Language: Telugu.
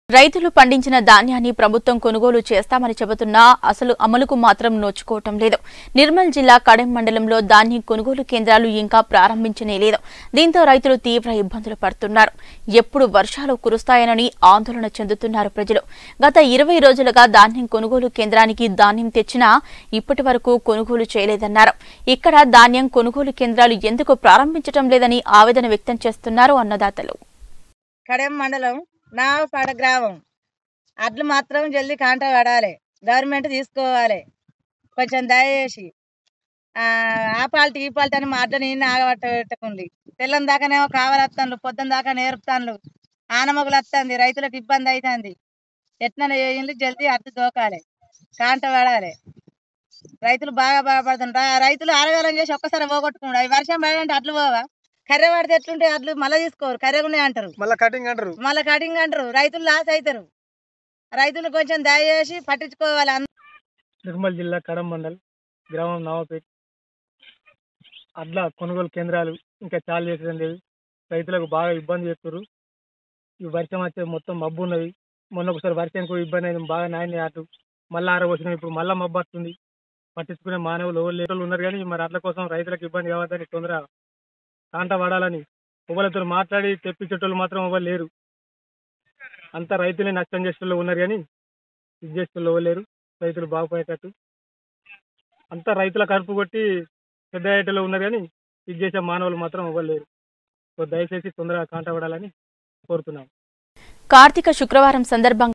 రైతులు పండించిన ధాన్యాన్ని ప్రభుత్వం కొనుగోలు చేస్తామని చెబుతున్నా అసలు అమలుకు మాత్రం నోచుకోవటం లేదు నిర్మల్ జిల్లా కడెం మండలంలో ధాన్యం కొనుగోలు కేంద్రాలు ఇంకా ప్రారంభించనే లేదు దీంతో రైతులు తీవ్ర ఇబ్బందులు పడుతున్నారు ఎప్పుడు వర్షాలు కురుస్తాయనని ఆందోళన చెందుతున్నారు ప్రజలు గత ఇరవై రోజులుగా ధాన్యం కొనుగోలు కేంద్రానికి ధాన్యం తెచ్చినా ఇప్పటి వరకు కొనుగోలు చేయలేదన్నారు ఇక్కడ ధాన్యం కొనుగోలు కేంద్రాలు ఎందుకు ప్రారంభించటం లేదని ఆవేదన వ్యక్తం చేస్తున్నారు అన్నదాతలు కడెం మండలం నావపాడ గ్రామం అడ్లు మాత్రం జల్దీ కాంట పడాలి గవర్నమెంట్ తీసుకోవాలి కొంచెం దయచేసి ఆ ఆ పాల్టీ ఈ పాల్టీ అని మా అడ్లని ఈయన ఆగబట్ట పెట్టకుండి తెల్లం దాకానేమో కావాలత్తాను పొద్దున దాకా నేర్పుతాను ఆనమగులు వస్తుంది రైతులకు ఇబ్బంది అవుతుంది ఎట్లా చేయండి జల్దీ అడ్డు దోకాలి కాంట పడాలి రైతులు బాగా బాధపడుతుంటారు ఆ రైతులు ఆరగాలం చేసి ఒక్కసారి పోగొట్టుకున్నాడు అవి వర్షం పడాలంటే అడ్లు పోవా కర్రె పడితే ఎట్లుంటే అడ్లు మళ్ళీ తీసుకోరు కర్రెగున్నాయి అంటారు మళ్ళా కటింగ్ అంటారు మళ్ళీ కటింగ్ అంటారు రైతులు లాస్ అవుతారు రైతులు కొంచెం దయచేసి పట్టించుకోవాలి అందరూ. నిర్మల్ జిల్లా కడం మండల్ గ్రామం నవాపేట్ అడ్ల కొనుగోలు కేంద్రాలు ఇంకా చాలు చేసేది లేదు రైతులకు బాగా ఇబ్బంది చేస్తున్నారు ఈ వర్షం వచ్చే మొత్తం మబ్బు ఉన్నది మొన్న ఒకసారి వర్షానికి ఇబ్బంది అయింది బాగా నాయన అటు మళ్ళీ ఆరబోసినాం ఇప్పుడు మళ్ళీ మబ్బు వస్తుంది పట్టించుకునే మానవులు ఎవరు లేటోళ్ళు ఉన్నారు కానీ మరి అట్ల కోసం రైతులకు ఇబ్బంది కావద్దని తొందర కాంట పడాలని ఒకళ్ళతో మాట్లాడి తెప్పించేటోళ్ళు మాత్రం ఎవరు లేరు అంతా రైతులే నష్టం చేసేటోళ్ళు ఉన్నారు కానీ ఇది చేసేటోళ్ళు ఎవరు లేరు రైతులు బాగుపడేటట్టు అంతా రైతుల కడుపు కొట్టి పెద్ద ఐటలో ఉన్నారు కానీ ఇది చేసే మానవులు మాత్రం ఇవ్వలేరు సో దయచేసి తొందరగా కాంటపడాలని కోరుతున్నాం కార్తీక శుక్రవారం సందర్భంగా